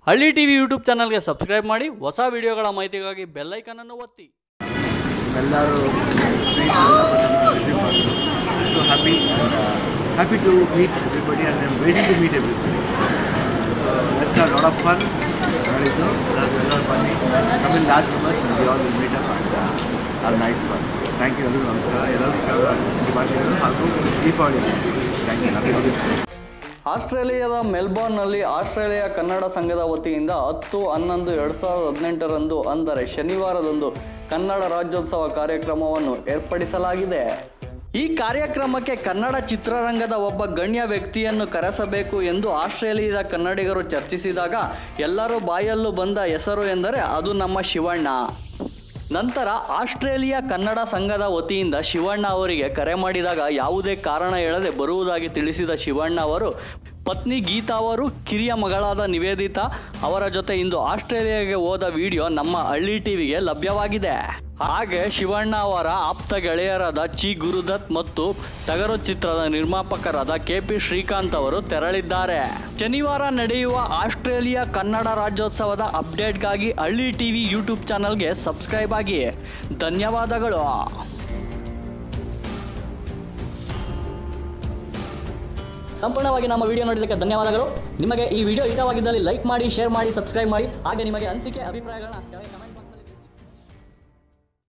ಹಳ್ಳಿ TV YouTube ಚಾನಲ್ಗೆ subscribe ಮಾಡಿ ಹೊಸ ವಿಡಿಯೋಗಳ ಮಾಹಿತಿಗಾಗಿ ಬೆಲ್ಲೈಕನನ್ನು ಒತ್ತಿ ಎಲ್ಲರೂ so happy happy to meet everybody and I'm waiting to meet everybody so let's are lot of fun ಮಾಡಿದ್ದು ಎಲ್ಲರೂ ಎಲ್ಲರೂ ಬನ್ನಿ coming last numbers we all will meet up and are nice fun thank you ಎಲ್ಲರಿಗೂ ನಮಸ್ಕಾರ ಎಲ್ಲರಿಗೂ ಶುಭಾಶಯಗಳು ಹಾಗೂ Deepavali thank you happy ಆಸ್ಟ್ರೇಲಿಯಾದ ಮೆಲ್ಬೋರ್ನ್ನಲ್ಲಿ ಆಸ್ಟ್ರೇಲಿಯಾ ಕನ್ನಡ ಸಂಘದ ವತಿಯಿಂದ ಹತ್ತು ಹನ್ನೊಂದು ಎರಡು ಸಾವಿರದ ಹದಿನೆಂಟರಂದು ಅಂದರೆ ಶನಿವಾರದಂದು ಕನ್ನಡ ರಾಜ್ಯೋತ್ಸವ ಕಾರ್ಯಕ್ರಮವನ್ನು ಏರ್ಪಡಿಸಲಾಗಿದೆ ಈ ಕಾರ್ಯಕ್ರಮಕ್ಕೆ ಕನ್ನಡ ಚಿತ್ರರಂಗದ ಒಬ್ಬ ಗಣ್ಯ ವ್ಯಕ್ತಿಯನ್ನು ಕರೆಸಬೇಕು ಎಂದು ಆಸ್ಟ್ರೇಲಿಯಾದ ಕನ್ನಡಿಗರು ಚರ್ಚಿಸಿದಾಗ ಎಲ್ಲರೂ ಬಾಯಲ್ಲೂ ಬಂದ ಹೆಸರು ಎಂದರೆ ಅದು ನಮ್ಮ ಶಿವಣ್ಣ ನಂತರ ಆಸ್ಟ್ರೇಲಿಯಾ ಕನ್ನಡ ಸಂಘದ ವತಿಯಿಂದ ಶಿವಣ್ಣ ಅವರಿಗೆ ಕರೆ ಮಾಡಿದಾಗ ಯಾವುದೇ ಕಾರಣ ಹೇಳದೆ ಬರುವುದಾಗಿ ತಿಳಿಸಿದ ಶಿವಣ್ಣ ಅವರು ಪತ್ನಿ ಗೀತಾ ಅವರು ಕಿರಿಯ ಮಗಳಾದ ನಿವೇದಿತಾ ಅವರ ಜೊತೆ ಇಂದು ಆಸ್ಟ್ರೇಲಿಯಾಗೆ ಹೋದ ವಿಡಿಯೋ ನಮ್ಮ ಹಳ್ಳಿ ಟಿವಿಗೆ ಲಭ್ಯವಾಗಿದೆ ಹಾಗೆ ಶಿವಣ್ಣ ಅವರ ಆಪ್ತ ಗೆಳೆಯರಾದ ಚಿ ಗುರುದತ್ ಮತ್ತು ಟಗರು ಚಿತ್ರದ ನಿರ್ಮಾಪಕರಾದ ಕೆ ಪಿ ಶ್ರೀಕಾಂತ್ ಅವರು ತೆರಳಿದ್ದಾರೆ ಶನಿವಾರ ನಡೆಯುವ ಆಸ್ಟ್ರೇಲಿಯಾ ಕನ್ನಡ ರಾಜ್ಯೋತ್ಸವದ ಅಪ್ಡೇಟ್ಗಾಗಿ ಹಳ್ಳಿ ಟಿವಿ ಯೂಟ್ಯೂಬ್ ಚಾನಲ್ಗೆ ಸಬ್ಸ್ಕ್ರೈಬ್ ಆಗಿ ಧನ್ಯವಾದಗಳು ಸಂಪೂರ್ಣವಾಗಿ ನಮ್ಮ ವಿಡಿಯೋ ನೋಡಿದ್ದಕ್ಕೆ ಧನ್ಯವಾದಗಳು ನಿಮಗೆ ಈ ವಿಡಿಯೋ ಇಷ್ಟವಾಗಿದ್ದಲ್ಲಿ ಲೈಕ್ ಮಾಡಿ ಶೇರ್ ಮಾಡಿ ಸಬ್ಸ್ಕ್ರೈಬ್ ಮಾಡಿ ಹಾಗೆ ನಿಮಗೆ ಅನಿಸಿಕೆ ಅಭಿಪ್ರಾಯಗಳನ್ನ ಕೆಳಗೆ ಕಮೆಂಟ್